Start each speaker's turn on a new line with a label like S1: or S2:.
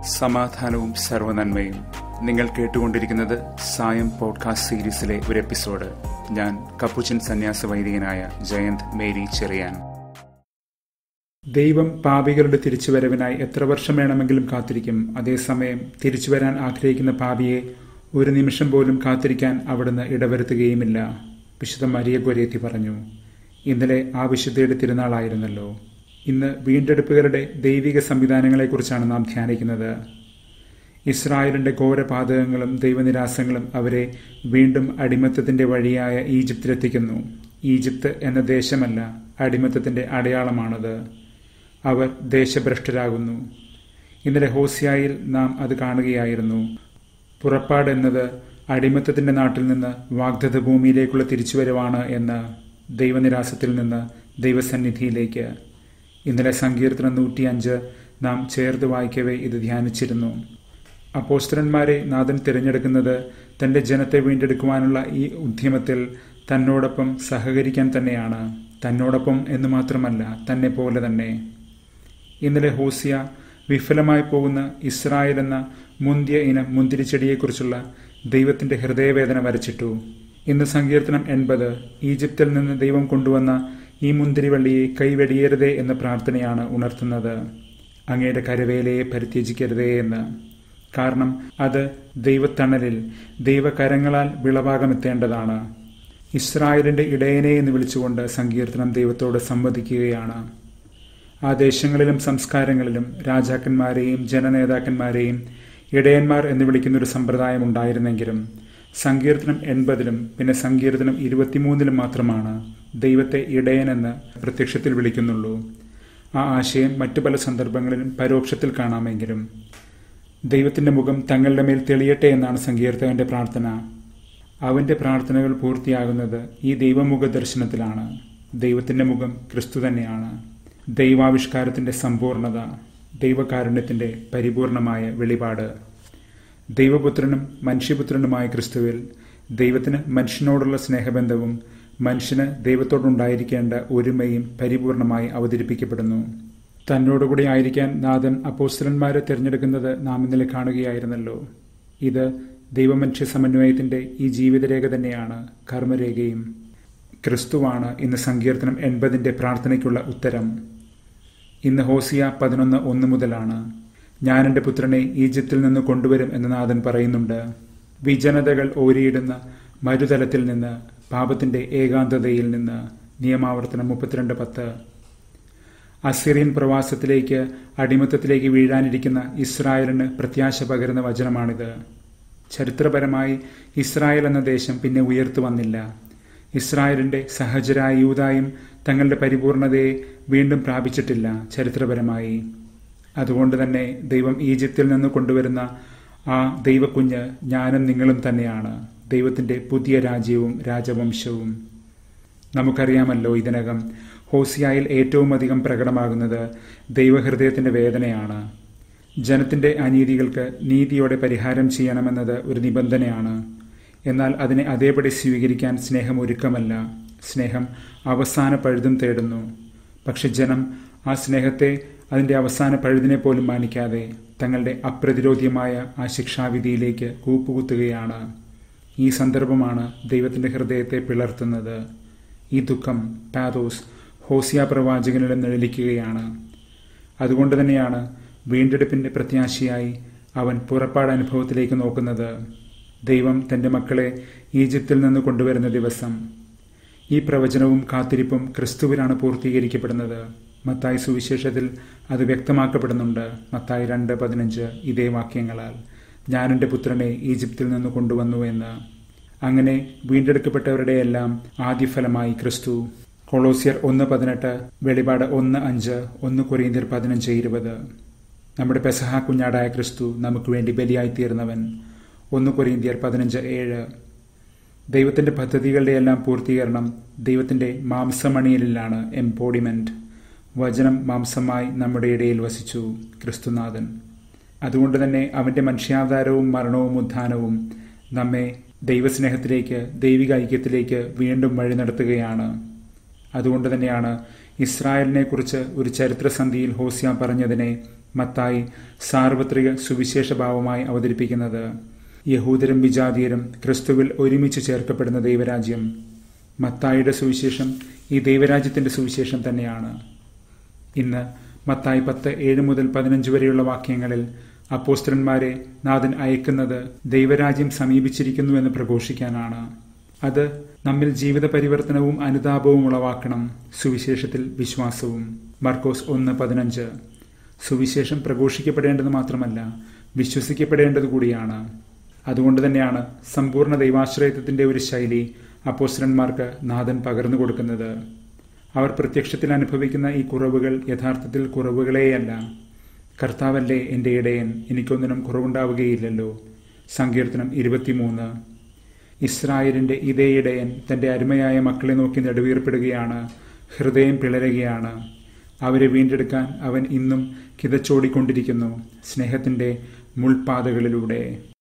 S1: സമാധാനവും സർവനന്മയും നിങ്ങൾ കേട്ടുകൊണ്ടിരിക്കുന്നത് സായം പോഡ്കാസ്റ്റ് സീരീസിലെ ഒരു എപ്പിസോഡ് ഞാൻ കപ്പുച്ചൻ സന്യാസ വൈദികനായ ജയന്ത് മേരി ചെറിയാൻ
S2: ദൈവം പാപികളുടെ തിരിച്ചുവരവിനായി എത്ര വർഷം വേണമെങ്കിലും കാത്തിരിക്കും അതേസമയം തിരിച്ചുവരാൻ ആഗ്രഹിക്കുന്ന പാപിയെ ഒരു നിമിഷം പോലും കാത്തിരിക്കാൻ അവിടുന്ന് ഇടവരുത്തുകയുമില്ല വിശുദ്ധ മരിയ ഗൊരേത്തി പറഞ്ഞു ഇന്നലെ ആ വിശുദ്ധയുടെ തിരുനാളായിരുന്നല്ലോ ഇന്ന് വീണ്ടെടുപ്പുകളുടെ ദൈവിക സംവിധാനങ്ങളെക്കുറിച്ചാണ് നാം ധ്യാനിക്കുന്നത് ഇസ്രായേലിന്റെ ഘോരപാതകങ്ങളും ദൈവനിരാസങ്ങളും അവരെ വീണ്ടും അടിമത്തത്തിന്റെ വഴിയായ ഈജിപ്തിലെത്തിക്കുന്നു ഈജിപ്ത് എന്ന ദേശമല്ല അടിമത്തത്തിന്റെ അടയാളമാണത് അവർ ദേശഭ്രഷ്ടരാകുന്നു ഇന്നലെ ഹോസിയായിൽ നാം അത് കാണുകയായിരുന്നു പുറപ്പാട് എന്നത് അടിമത്തത്തിന്റെ നാട്ടിൽ നിന്ന് വാഗ്ദത്ത ഭൂമിയിലേക്കുള്ള തിരിച്ചുവരവാണ് എന്ന് ദൈവനിരാസത്തിൽ നിന്ന് ദൈവസന്നിധിയിലേക്ക് ഇന്നലെ സങ്കീർത്തനം നൂറ്റിയഞ്ച് നാം ചേർത്ത് വായിക്കവേ ഇത് ധ്യാനിച്ചിരുന്നു അപ്പോസ്തരന്മാരെ നാഥൻ തിരഞ്ഞെടുക്കുന്നത് തന്റെ ജനത്തെ വീണ്ടെടുക്കുവാനുള്ള ഈ ഉദ്യമത്തിൽ തന്നോടൊപ്പം സഹകരിക്കാൻ തന്നെയാണ് തന്നോടൊപ്പം എന്ന് മാത്രമല്ല തന്നെ പോലെ തന്നെ ഇന്നലെ ഹോസിയ വിഫലമായി പോകുന്ന ഇസ്രായേൽ എന്ന മുന്തിയ ഇനം മുന്തിരിച്ചെടിയെക്കുറിച്ചുള്ള ദൈവത്തിന്റെ ഹൃദയവേദന വരച്ചിട്ടു ഇന്ന് സങ്കീർത്തനം എൺപത് ഈജിപ്തിൽ നിന്ന് ദൈവം കൊണ്ടുവന്ന ഈ മുന്തിരിവള്ളിയെ കൈവെടിയരുതേ എന്ന പ്രാർത്ഥനയാണ് ഉണർത്തുന്നത് അങ്ങയുടെ കരവേലയെ പരിത്യജിക്കരുതേ എന്ന് കാരണം അത് ദൈവത്തണലിൽ ദൈവകരങ്ങളാൽ വിളവാകമെത്തേണ്ടതാണ് ഇസ്രായേലിന്റെ ഇടയനെ എന്ന് വിളിച്ചുകൊണ്ട് സങ്കീർത്തനം ദൈവത്തോട് സംവദിക്കുകയാണ് ആ ദേശങ്ങളിലും സംസ്കാരങ്ങളിലും രാജാക്കന്മാരെയും ജനനേതാക്കന്മാരെയും ഇടയന്മാർ എന്ന് വിളിക്കുന്ന ഒരു സമ്പ്രദായം ഉണ്ടായിരുന്നെങ്കിലും സങ്കീർത്തനം എൺപതിലും പിന്നെ സങ്കീർത്തനം ഇരുപത്തിമൂന്നിലും മാത്രമാണ് ദൈവത്തെ ഇടയനെന്ന് പ്രത്യക്ഷത്തിൽ വിളിക്കുന്നുള്ളൂ ആ ആശയം മറ്റു പല സന്ദർഭങ്ങളിലും പരോക്ഷത്തിൽ കാണാമെങ്കിലും ദൈവത്തിന്റെ മുഖം തങ്ങളുടെ മേൽ തെളിയട്ടെ എന്നാണ് സങ്കീർത്തകന്റെ പ്രാർത്ഥന അവന്റെ പ്രാർത്ഥനകൾ പൂർത്തിയാകുന്നത് ഈ ദൈവമുഖ ദർശനത്തിലാണ് ദൈവത്തിന്റെ മുഖം ക്രിസ്തു തന്നെയാണ് ദൈവാവിഷ്കാരത്തിന്റെ സമ്പൂർണത ദൈവകാരുണ്യത്തിന്റെ പരിപൂർണമായ വെളിപാട് ദൈവപുത്രനും മനുഷ്യപുത്രനുമായ ക്രിസ്തുവിൽ ദൈവത്തിന് മനുഷ്യനോടുള്ള സ്നേഹബന്ധവും മനുഷ്യന് ദൈവത്തോടുണ്ടായിരിക്കേണ്ട ഒരുമയും പരിപൂർണമായി അവതരിപ്പിക്കപ്പെടുന്നു തന്നോടുകൂടി ആയിരിക്കാൻ നാഥൻ അപ്പോസ്റ്റലന്മാരെ തിരഞ്ഞെടുക്കുന്നത് നാം ഇന്നലെ കാണുകയായിരുന്നല്ലോ ഇത് ദൈവമനുഷ്യ സമന്വയത്തിന്റെ ഈ ജീവിതരേഖ തന്നെയാണ് കർമ്മരേഖയും ക്രിസ്തുവാണ് ഇന്ന് സങ്കീർത്തനം എൺപതിന്റെ പ്രാർത്ഥനയ്ക്കുള്ള ഉത്തരം ഇന്ന് ഹോസിയ പതിനൊന്ന് ഒന്ന് മുതലാണ് ഞാൻ എൻ്റെ പുത്രനെ ഈജിപ്തിൽ നിന്ന് കൊണ്ടുവരും എന്ന് നാഥൻ പറയുന്നുണ്ട് വിജനതകൾ ഓരിയിടുന്ന മരുതലത്തിൽ നിന്ന് പാപത്തിന്റെ ഏകാന്തതയിൽ നിന്ന് നിയമാവർത്തനം മുപ്പത്തിരണ്ട് പത്ത് അസിറിയൻ പ്രവാസത്തിലേക്ക് അടിമത്തത്തിലേക്ക് വീഴാനിരിക്കുന്ന ഇസ്രായേലിന് പ്രത്യാശ പകരുന്ന വചനമാണിത് ചരിത്രപരമായി ഇസ്രായേൽ എന്ന ദേശം പിന്നെ ഉയർത്തു വന്നില്ല ഇസ്രായേലിന്റെ സഹചരായ യൂതായും തങ്ങളുടെ പരിപൂർണതയെ വീണ്ടും പ്രാപിച്ചിട്ടില്ല ചരിത്രപരമായി അതുകൊണ്ട് തന്നെ ദൈവം ഈജിപ്തിൽ നിന്ന് കൊണ്ടുവരുന്ന ആ ദൈവക്കുഞ്ഞ് ഞാനും നിങ്ങളും തന്നെയാണ് ദൈവത്തിന്റെ പുതിയ രാജ്യവും രാജവംശവും നമുക്കറിയാമല്ലോ ഇതിനകം ഹോസിയായിൽ ഏറ്റവും അധികം പ്രകടമാകുന്നത് ദൈവഹൃദയത്തിന്റെ വേദനയാണ് ജനത്തിന്റെ അനീതികൾക്ക് നീതിയോടെ പരിഹാരം ചെയ്യണമെന്നത് ഒരു നിബന്ധനയാണ് എന്നാൽ അതിനെ അതേപടി സ്വീകരിക്കാൻ സ്നേഹം ഒരുക്കമല്ല സ്നേഹം അവസാന പഴുതും തേടുന്നു പക്ഷെ ജനം ആ സ്നേഹത്തെ അതിന്റെ അവസാന പഴുതിനെ പോലും മാനിക്കാതെ തങ്ങളുടെ അപ്രതിരോധ്യമായ ആ ശിക്ഷാവിധിയിലേക്ക് കൂപ്പുകുത്തുകയാണ് ഈ സന്ദർഭമാണ് ദൈവത്തിന്റെ ഹൃദയത്തെ പിളർത്തുന്നത് ഈ ദുഃഖം പാതോസ് ഹോസിയ പ്രവാചകനിലും നിഴലിക്കുകയാണ് അതുകൊണ്ട് തന്നെയാണ് വീണ്ടെടുപ്പിന്റെ പ്രത്യാശയായി അവൻ പുറപ്പാട് അനുഭവത്തിലേക്ക് നോക്കുന്നത് ദൈവം തന്റെ മക്കളെ ഈജിപ്തിൽ നിന്ന് കൊണ്ടുവരുന്ന ദിവസം ഈ പ്രവചനവും കാത്തിരിപ്പും ക്രിസ്തുവിലാണ് പൂർത്തീകരിക്കപ്പെടുന്നത് മത്തായി സുവിശേഷത്തിൽ അത് വ്യക്തമാക്കപ്പെടുന്നുണ്ട് മത്തായി രണ്ട് പതിനഞ്ച് ഇതേ വാക്യങ്ങളാൽ ഞാൻ എൻ്റെ പുത്രനെ ഈജിപ്തിൽ നിന്ന് കൊണ്ടുവന്നു എന്ന് അങ്ങനെ വീണ്ടെടുക്കപ്പെട്ടവരുടെ എല്ലാം ആദ്യഫലമായി ക്രിസ്തു കൊളോസിയർ ഒന്ന് പതിനെട്ട് വെളിപാട് ഒന്ന് അഞ്ച് ഒന്ന് കൊറിയന്തിയർ പതിനഞ്ച് ഇരുപത് നമ്മുടെ പെസഹ കുഞ്ഞാടായ ക്രിസ്തു നമുക്ക് വേണ്ടി ബലിയായി തീർന്നവൻ ഒന്ന് കൊറിയന്തിയർ പതിനഞ്ച് ഏഴ് ദൈവത്തിന്റെ പദ്ധതികളുടെ എല്ലാം പൂർത്തീകരണം ദൈവത്തിന്റെ മാംസമണിയലിലാണ് എംപോഡിമെന്റ് വചനം മാംസമായി നമ്മുടെ ഇടയിൽ വസിച്ചു ക്രിസ്തുനാഥൻ അതുകൊണ്ട് തന്നെ അവന്റെ മനുഷ്യാവതാരവും മരണവും ഉത്ഥാനവും നമ്മെ ദൈവസ്നേഹത്തിലേക്ക് ദൈവിക ഐക്യത്തിലേക്ക് വീണ്ടും വഴി നടത്തുകയാണ് അതുകൊണ്ട് തന്നെയാണ് ഇസ്രായേലിനെ കുറിച്ച് ഒരു ചരിത്രസന്ധിയിൽ ഹോസ്യ പറഞ്ഞതിനെ മത്തായി സാർവത്രിക സുവിശേഷഭാവമായി അവതരിപ്പിക്കുന്നത് യഹൂദരും വിജാതീയരും ക്രിസ്തുവിൽ ഒരുമിച്ച് ചേർക്കപ്പെടുന്ന ദൈവരാജ്യം മത്തായിയുടെ സുവിശേഷം ഈ ദൈവരാജ്യത്തിന്റെ സുവിശേഷം തന്നെയാണ് ഇന്ന് മത്തായി പത്ത് ഏഴ് മുതൽ പതിനഞ്ച് വരെയുള്ള വാക്യങ്ങളിൽ അപ്പോസ്തരന്മാരെ നാഥൻ അയക്കുന്നത് ദൈവരാജ്യം സമീപിച്ചിരിക്കുന്നു എന്ന് പ്രഘോഷിക്കാനാണ് അത് നമ്മിൽ ജീവിത പരിവർത്തനവും അനുതാപവും ഉളവാക്കണം സുവിശേഷത്തിൽ വിശ്വാസവും മർക്കോസ് ഒന്ന് പതിനഞ്ച് സുവിശേഷം പ്രഘോഷിക്കപ്പെടേണ്ടത് മാത്രമല്ല വിശ്വസിക്കപ്പെടേണ്ടത് കൂടിയാണ് അതുകൊണ്ട് തന്നെയാണ് സമ്പൂർണ്ണ ദൈവാശ്രയത്വത്തിന്റെ ഒരു ശൈലി അപ്പോസ്റ്റലന്മാർക്ക് നാഥൻ പകർന്നു കൊടുക്കുന്നത് അവർ പ്രത്യക്ഷത്തിൽ അനുഭവിക്കുന്ന ഈ കുറവുകൾ യഥാർത്ഥത്തിൽ കുറവുകളെയല്ല കർത്താവല്ലേ എൻ്റെ ഇടയൻ എനിക്കൊന്നിനും കുറവുണ്ടാവുകയില്ലല്ലോ സങ്കീർത്തനം ഇരുപത്തിമൂന്ന് ഇസ്രായേലിന്റെ ഇതേ ഇടയൻ തന്റെ അരുമയായ മക്കളെ നോക്കി നെടുവീർപ്പെടുകയാണ് ഹൃദയം പിളരുകയാണ് അവരെ വീണ്ടെടുക്കാൻ അവൻ ഇന്നും കിതച്ചോടിക്കൊണ്ടിരിക്കുന്നു സ്നേഹത്തിന്റെ മുൾപാതകളിലൂടെ